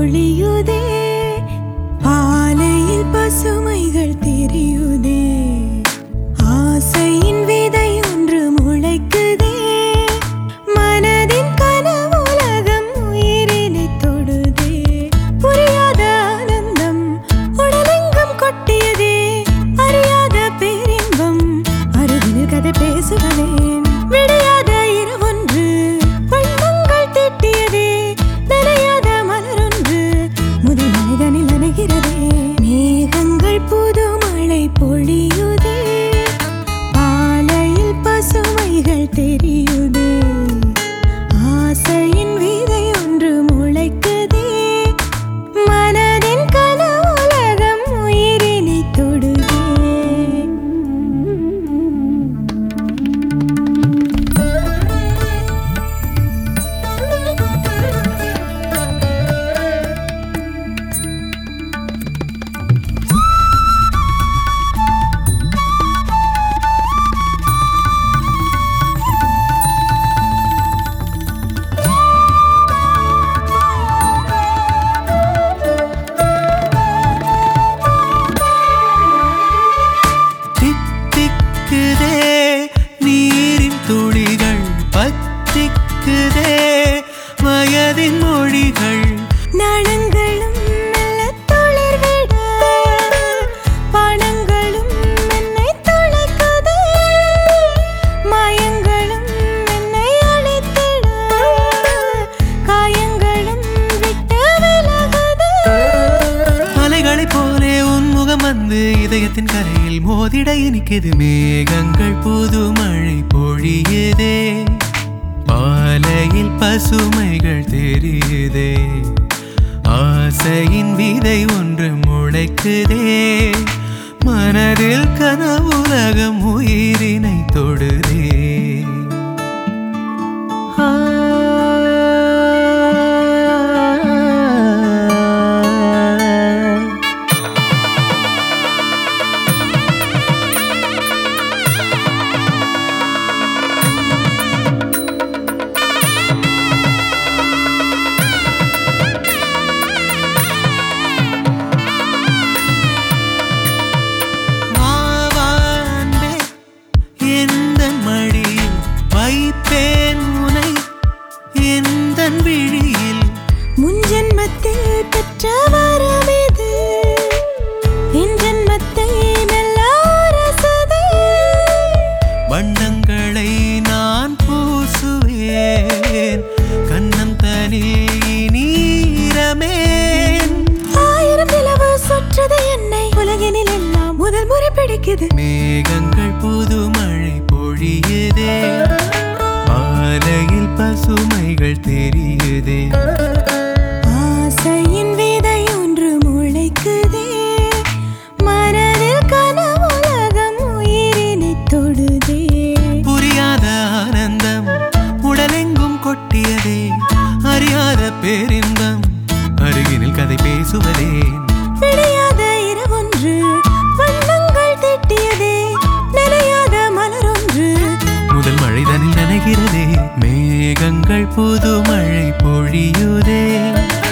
பொழியுதே பாலையில் பசுமைகள் தெரியுதே ஆசையின் விதை ஒன்று முளைக்குதே மனதின் கனவுலகம் உயிரினை தொடுதே புரியாத ஆனந்தம் உடலெங்கும் கொட்டியதே அறியாத பேரின்பம் அருகினில் கதை பேசுவதேன் விடியாத இரவொன்று வண்ணங்கள் தீட்டியதே நனையாத மலரொன்று முதல் மனிதனில் நனைகிறதே மேகங்கள் புது மழை பொழியுதே பாலையில் பசுமைகள் தெரியுதே ஆசையின் விதை ஒன்று முளைக்குதே மனதின் கனவுலகம் உயிரினை தொடுதே தித்திக்குதே நீரின் துளிகள் பத்திக்குதே வயதின் மொழிகள் நாணங்களும் மெல்லத் துளிர்விட, பானங்களும் என்னை துளைக்குதே. மாயங்களும் என்னை அழித்திட, காயங்களும் விட்டு விலகுதே. அலைகளைப் போலே உன் முகம் வந்து இதயத்தின் கரையில் மோதிட இனிக்குது மேகங்கள் புது மழை பொழியுதே பாலையில் பசுமைகள் தெரியுதே ஆசையின் விதை ஒன்று முளைக்குதே மனதில் கனவுலகம் உயிரினை தொடுதே ஆ மாவான்பே எந்தன் மடியில் வைப்பேன் உனை எந்தன் விழியில் முன் ஜென்மத்தில் பெற்ற வரம் இது. என் ஜென்மத்தை நல்லா ரசதே. வண்ணங்களை நான் பூசுவேன் கண்ணம் தனில் நீரமேன் ஆயிரம் நிலவு சுற்றுது என்னை உலகினில் எல்லாம் முதல் முறை பிடிக்குது மேகங்கள் புது மழை பொழியுதே ஆலையில் பசுமைகள் தெரியுதே ஆசையின் விதை ஒன்று முளைக்குதே மனதில் கனவுலகம் உயிரினை தொடுதே புரியாத ஆனந்தம் உடலெங்கும் கொட்டியதே அறியாத பேரின்பம் அருகினில் கதை பேசுவதேன் விடியாத இரவொன்று வண்ணங்கள் தீட்டியதே நனையாத மலரொன்று முதல் மழைதனில் நனைகிறதே மேகங்கள் புது மழை பொழியுதே